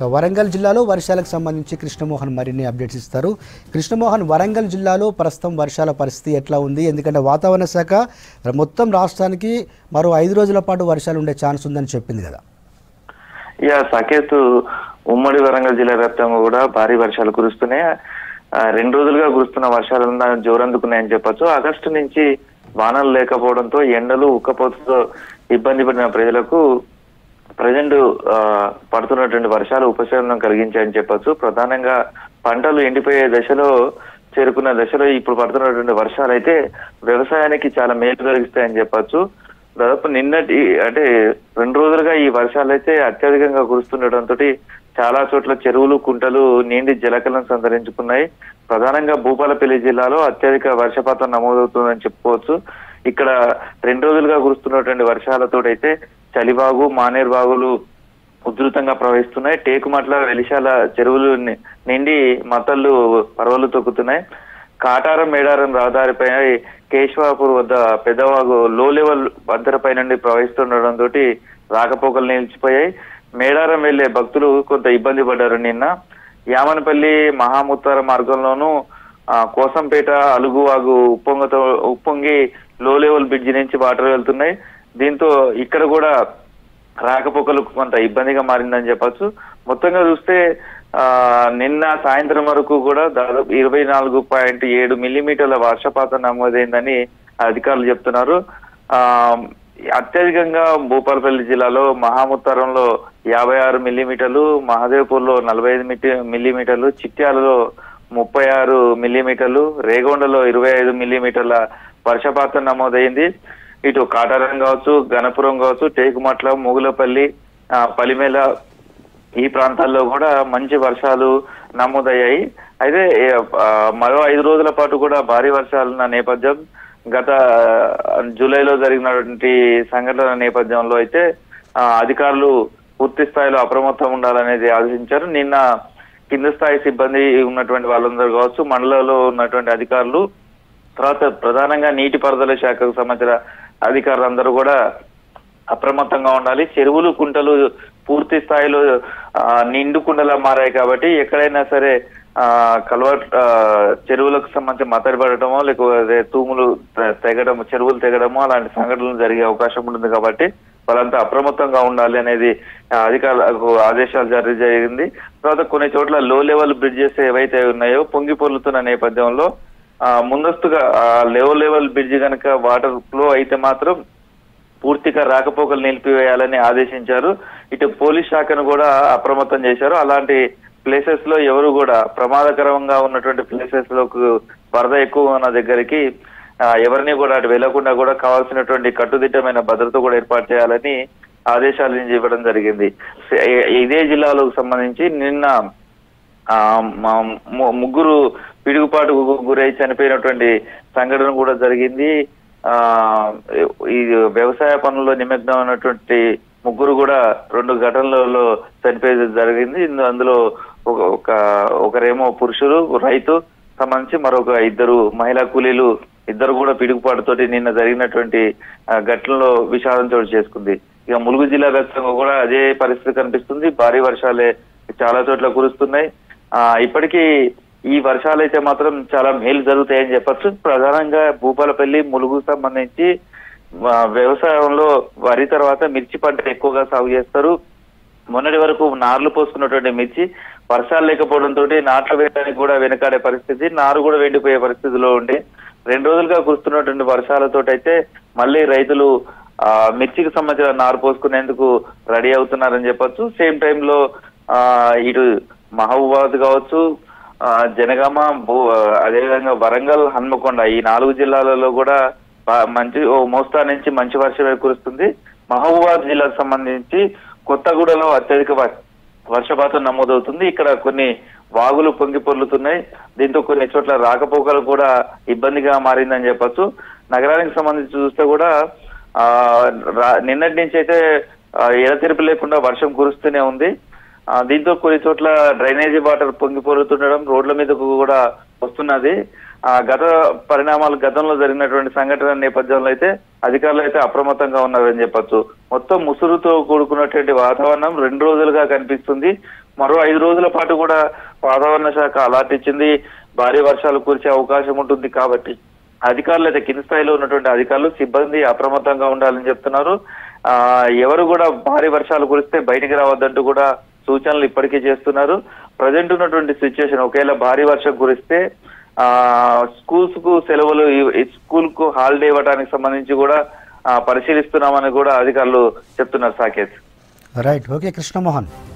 ఇక వరంగల్ జిల్లాలో వర్షాలకు సంబంధించి కృష్ణమోహన్ మరిన్ని అప్డేట్స్ ఇస్తారు కృష్ణమోహన్ వరంగల్ జిల్లాలో ప్రస్తుతం వర్షాల పరిస్థితి ఎట్లా ఉంది ఎందుకంటే వాతావరణ శాఖ మొత్తం రాష్ట్రానికి మరో ఐదు రోజుల పాటు వర్షాలు ఉండే ఛాన్స్ ఉందని చెప్పింది కదా యా సాకేత్ ఉమ్మడి వరంగల్ జిల్లా వ్యాప్తంగా కూడా భారీ వర్షాలు కురుస్తున్నాయి ఆ, రెండు రోజులుగా కురుస్తున్న వర్షాలు జోరందుకున్నాయని చెప్పొచ్చు ఆగస్టు నుంచి వానలు లేకపోవడంతో ఎండలు ఉక్కపోతతో ఇబ్బంది పడిన ప్రజలకు ప్రజెంట్ పడుతున్నటువంటి వర్షాలు ఉపశమనం కలిగించాయని చెప్పొచ్చు ప్రధానంగా పంటలు ఎండిపోయే దశలో చేరుకున్న దశలో ఇప్పుడు పడుతున్నటువంటి వర్షాలు అయితే వ్యవసాయానికి చాలా మేలు కలిగిస్తాయని చెప్పొచ్చు దాదాపు నిన్నటి అంటే రెండు రోజులుగా ఈ వర్షాలు అయితే అత్యధికంగా కురుస్తుండటంతో చాలా చోట్ల చెరువులు కుంటలు నిండి జలకలను సంతరించుకున్నాయి ప్రధానంగా భూపాలపల్లి జిల్లాలో అత్యధిక వర్షపాతం నమోదవుతుందని చెప్పుకోవచ్చు ఇక్కడ రెండు రోజులుగా కురుస్తున్నటువంటి వర్షాలతోటైతే చలివాగు మానేరు వాగులు ఉధృతంగా ప్రవహిస్తున్నాయి టేకుమట్ల వెలిశాల చెరువులు ని- నిండి మతళ్ళు పర్వలు తొక్కుతున్నాయి కాటారం మేడారం రహదారిపై కేశవాపూర్ వద్ద పెద్దవాగు లో లెవెల్ వంతెనపై నుండి ప్రవహిస్తుండటంతో రాకపోకలు నిలిచిపోయాయి మేడారం వెళ్లే భక్తులు కొంత ఇబ్బంది పడ్డారు నిన్న యామనపల్లి మహాముత్తార మార్గంలోనూ ఆ, కోసంపేట అలుగువాగు ఉప్పొంగతో ఉప్పొంగి లో లెవెల్ బ్రిడ్జి నుంచి వాటర్ వెళ్తున్నాయి దీంతో ఇక్కడ కూడా రాకపోకలు కొంత ఇబ్బందిగా మారిందని చెప్పొచ్చు మొత్తంగా చూస్తే ఆ నిన్న సాయంత్రం వరకు కూడా దాదాపు ఇరవై నాలుగు పాయింట్ ఏడు మిల్లీమీటర్ల వర్షపాతం నమోదైందని అధికారులు చెప్తున్నారు ఆ అత్యధికంగా భూపాలపల్లి జిల్లాలో మహాముత్తారంలో యాభై ఆరు మిల్లీమీటర్లు మహదేవ్పూర్లో నలభై ఐదు మిట్టి- మిల్లీమీటర్లు చిట్యాలలో ముప్పై ఆరు మిల్లీమీటర్లు రేగొండలో ఇరవై ఐదు మిల్లీమీటర్ల వర్షపాతం నమోదైంది ఇటు కాటారం కావచ్చు గణపురం కావచ్చు టేకుమట్ల మూగులపల్లి ఆ, పలిమేల ఈ ప్రాంతాల్లో కూడా మంచి వర్షాలు నమోదయ్యాయి అయితే ఏ, ఆ, మరో ఐదు రోజుల పాటు కూడా భారీ వర్షాలున్న నేపథ్యం గత ఆ, జూలైలో జరిగినటువంటి సంఘటన నేపథ్యంలో అయితే ఆ, అధికారులు పూర్తి స్థాయిలో అప్రమత్తం ఉండాలనేది ఆదేశించారు నిన్న కింద స్థాయి సిబ్బంది ఉన్నటువంటి వాళ్ళందరూ కావచ్చు మండలంలో ఉన్నటువంటి అధికారులు తర్వాత ప్రధానంగా నీటిపారుదల శాఖకు సంబంధించిన అధికారులందరూ కూడా అప్రమత్తంగా ఉండాలి చెరువులు కుంటలు పూర్తి స్థాయిలో ఆ, నిండు కుండలా మారాయి కాబట్టి ఎక్కడైనా సరే ఆ కల్వర్ ఆ, చెరువులకు సంబంధించి మతడి పడటమో లేకపోతే తూములు తె- తెగడం చెరువులు తెగడమో అలాంటి సంఘటనలు జరిగే అవకాశం ఉంటుంది కాబట్టి వాళ్ళంతా అప్రమత్తంగా ఉండాలి అనేది ఆ, అధికారులకు ఆదేశాలు జారీ జరిగింది తర్వాత కొన్ని చోట్ల లో లెవెల్ బ్రిడ్జెస్ ఏవైతే ఉన్నాయో పొంగి పొర్లుతున్న నేపథ్యంలో ఆ, ముందస్తుగా లో లెవెల్ బ్రిడ్జ్ కనుక వాటర్ ఫ్లో అయితే మాత్రం పూర్తిగా రాకపోకలు నిలిపివేయాలని ఆదేశించారు ఇటు పోలీస్ శాఖను కూడా అప్రమత్తం చేశారు అలాంటి ప్లేసెస్ లో ఎవరు కూడా ప్రమాదకరంగా ఉన్నటువంటి ప్లేసెస్ లోకి వరద ఎక్కువ ఉన్న దగ్గరికి ఆ, ఎవరిని కూడా అటు వెళ్లకుండా కూడా కావాల్సినటువంటి కట్టుదిట్టమైన భద్రత కూడా ఏర్పాటు చేయాలని ఆదేశాలు ఇవ్వడం జరిగింది ఇ- ఇదే జిల్లాలకు సంబంధించి నిన్న ఆ మా ము- ముగ్గురు పిడుగుపాటు గురై చనిపోయినటువంటి సంఘటన కూడా జరిగింది ఆ ఈ వ్యవసాయ పనుల్లో నిమగ్నమైనటువంటి ముగ్గురు కూడా రెండు ఘటనలలో చనిపోయేది జరిగింది ఇందు- అందులో ఒక ఒక ఒకరేమో పురుషులు రైతు సంబంధించి మరొక ఇద్దరు మహిళా కూలీలు ఇద్దరు కూడా పిడుగుపాటుతోటి నిన్న జరిగినటువంటి ఆ, ఘటనలో విషాదం చోటు చేసుకుంది ఇక ములుగు జిల్లా వ్యాప్తంగా కూడా అదే పరిస్థితి కనిపిస్తుంది భారీ వర్షాలే చాలా చోట్ల కురుస్తున్నాయి ఆ ఇప్పటికీ ఈ వర్షాలు అయితే మాత్రం చాలా మేలు జరుగుతాయని చెప్పొచ్చు ప్రధానంగా భూపాలపల్లి ములుగు సంబంధించి ఆ, వ్యవసాయంలో వరి తర్వాత మిర్చి పంట ఎక్కువగా సాగు చేస్తారు మొన్నటి వరకు నార్లు పోసుకున్నటువంటి మిర్చి వర్షాలు లేకపోవడంతో నాట్ల వేయడానికి కూడా వెనకాడే పరిస్థితి నారు కూడా వెండిపోయే పరిస్థితిలో ఉండే రెండు రోజులుగా కురుస్తున్నటువంటి వర్షాలతో అయితే మళ్ళీ రైతులు ఆ మిర్చికి సంబంధించిన నారు పోసుకునేందుకు రెడీ అవుతున్నారని చెప్పొచ్చు సేమ్ టైంలో ఆ ఇటు మహబూబాద్ కావచ్చు ఆ, జనగామ భూ అదేవిధంగా వరంగల్ హన్మకొండ ఈ నాలుగు జిల్లాలలో కూడా బా- మంచి ఓ మోస్తా నుంచి మంచి వర్షమే కురుస్తుంది మహబూబాద్ జిల్లాకు సంబంధించి కొత్తగూడలో అత్యధిక వ- వర్షపాతం నమోదవుతుంది ఇక్కడ కొన్ని వాగులు పొంగి పొర్లుతున్నాయి దీంతో కొన్ని చోట్ల రాకపోకలు కూడా ఇబ్బందిగా మారిందని చెప్పొచ్చు నగరానికి సంబంధించి చూస్తే కూడా ఆ రా- నిన్నటి నుంచి అయితే ఆ, ఎడతెరిపి లేకుండా వర్షం కురుస్తూనే ఉంది ఆ, దీంతో కొన్ని చోట్ల డ్రైనేజీ వాటర్ పొంగి పొరుతుండడం రోడ్ల మీదకు కూడా వస్తున్నది ఆ గత పరిణామాలు గతంలో జరిగినటువంటి సంఘటన నేపథ్యంలో అయితే అధికారులు అయితే అప్రమత్తంగా ఉన్నారని చెప్పొచ్చు మొత్తం ముసురుతో కూడుకున్నటువంటి వాతావరణం రెండు రోజులుగా కనిపిస్తుంది మరో ఐదు రోజుల పాటు కూడా వాతావరణ శాఖ అలర్ట్ ఇచ్చింది భారీ వర్షాలు కురిసే అవకాశం ఉంటుంది కాబట్టి అధికారులు అయితే కింది స్థాయిలో ఉన్నటువంటి అధికారులు సిబ్బంది అప్రమత్తంగా ఉండాలని చెప్తున్నారు ఆ ఎవరు కూడా భారీ వర్షాలు కురిస్తే బయటికి రావద్దంటూ కూడా సూచనలు ఇప్పటికే చేస్తున్నారు ప్రజెంట్ ఉన్నటువంటి సిచ్యువేషన్ ఒకవేళ భారీ వర్షం కురిస్తే ఆ స్కూల్స్ కు సెలవులు స్కూల్ కు హాలిడే ఇవ్వడానికి సంబంధించి కూడా ఆ, పరిశీలిస్తున్నామని కూడా అధికారులు చెప్తున్నారు సాకేత్ రైట్ ఓకే కృష్ణమోహన్